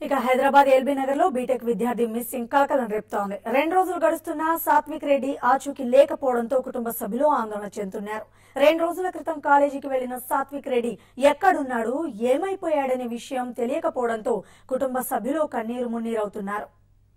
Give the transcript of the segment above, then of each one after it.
ఇక హైదరాబాద్ ఎల్బీ నగర్ లో బీటెక్ విద్యార్థి మిస్సింగ్ కలకలం రేపుతోంది రెండు రోజులు గడుస్తున్నా సాత్విక్ రెడ్డి ఆచూకీ లేకపోవడంతో కుటుంబ సభ్యులు ఆందోళన చెందుతున్నారు రెండు రోజుల క్రితం కాలేజీకి వెళ్లిన సాత్విక్ రెడ్డి ఎక్కడున్నాడు ఏమైపోయాడనే విషయం తెలియకపోవడంతో కుటుంబ సభ్యులు కన్నీరు మున్నీరవుతున్నారు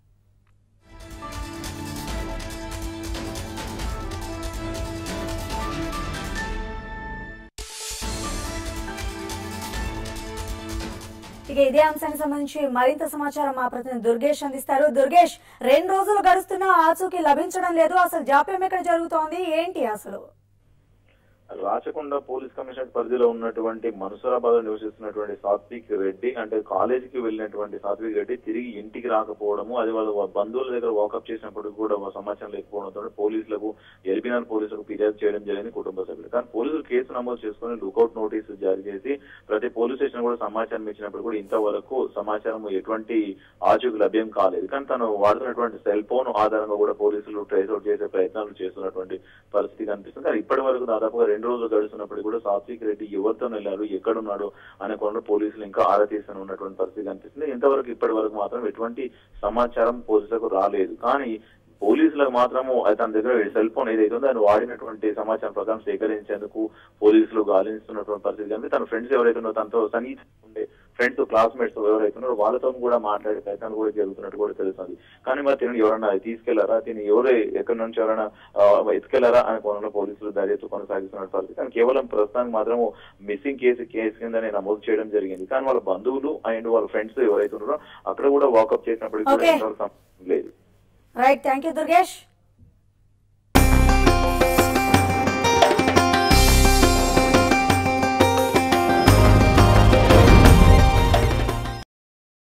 ఇక ఇదే అంశానికి సంబంధించి మరింత సమాచారం మా ప్రతినిధి దుర్గేష్ అందిస్తారు దుర్గేష్ రెండు రోజులు గడుస్తున్నా ఆచూకీ లభించడం లేదు అసలు జాప్యం ఎక్కడ జరుగుతోంది ఏంటి అసలు రాచకొండ పోలీస్ కమిషనర్ పరిధిలో ఉన్నటువంటి మనుసరాబాద్ లో నివసిస్తున్నటువంటి సాత్విక్ రెడ్డి అంటే కాలేజీకి వెళ్ళినటువంటి సాత్విక్ రెడ్డి తిరిగి ఇంటికి రాకపోవడము అది వాళ్ళ బంధువుల దగ్గర వాకప్ చేసినప్పుడు కూడా సమాచారం లేకపోవడంతో పోలీసులకు ఎల్బీఆర్ పోలీసులకు ఫిర్యాదు చేయడం జరిగింది కుటుంబ సభ్యులు కానీ పోలీసులు కేసు నమోదు చేసుకుని లుకౌట్ నోటీసు జారీ చేసి ప్రతి పోలీస్ స్టేషన్ కూడా సమాచారం ఇచ్చినప్పుడు కూడా ఇంతవరకు సమాచారం ఎటువంటి ఆచూకు లభ్యం కాలేదు కానీ తను వాడుతున్నటువంటి సెల్ ఫోన్ ఆధారంగా కూడా పోలీసులు ట్రేస్ అవుట్ చేసే ప్రయత్నాలు చేస్తున్నటువంటి పరిస్థితి కనిపిస్తుంది కానీ ఇప్పటి వరకు దాదాపుగా రెండు రోజులు గడుస్తున్నప్పుడు కూడా సాత్విక్ రెడ్డి ఎవరితో వెళ్ళారు ఎక్కడున్నాడు అనే కోణంలో పోలీసులు ఇంకా ఆరా తీస్తూనే ఉన్నటువంటి పరిస్థితి కనిపిస్తుంది ఇంతవరకు ఇప్పటి వరకు మాత్రం ఎటువంటి సమాచారం పోలీసులకు రాలేదు కానీ పోలీసులకు మాత్రము తన దగ్గర సెల్ ఫోన్ ఏదైతే ఉందో దాన్ని వాడినటువంటి సమాచారం ప్రకారం సేకరించేందుకు పోలీసులు గాలిస్తున్నటువంటి పరిస్థితి కానీ తన ఫ్రెండ్స్ ఎవరైతే ఉన్నారో తనతో సన్నిహిత ఉండే ఫ్రెండ్స్ క్లాస్మేట్స్ ఎవరైతే ఉన్నారో వాళ్ళతో కూడా మాట్లాడే ప్రయత్నాలు కూడా జరుగుతున్నట్టు కూడా తెలుస్తుంది కానీ మరి తిని ఎవరైనా తీసుకెళ్లారా తిని ఎవరే ఎక్కడి నుంచి ఎవరైనా ఆ, ఎత్తుకెళ్లారా అనే కోణంలో పోలీసులు దర్యాప్తు కొనసాగిస్తున్న పరిస్థితి కానీ కేవలం ప్రస్తుతానికి మాత్రము మిస్సింగ్ కేసు కేసు కిందనే నమోదు చేయడం జరిగింది కానీ వాళ్ళ బంధువులు అండ్ వాళ్ళ ఫ్రెండ్స్ ఎవరైతే ఉన్నారో అక్కడ కూడా వాకప్ చేసినప్పుడు కూడా Okay. ఎంతవరకు సంబంధం లేదు రైట్ థ్యాంక్ యూ దుర్గేష్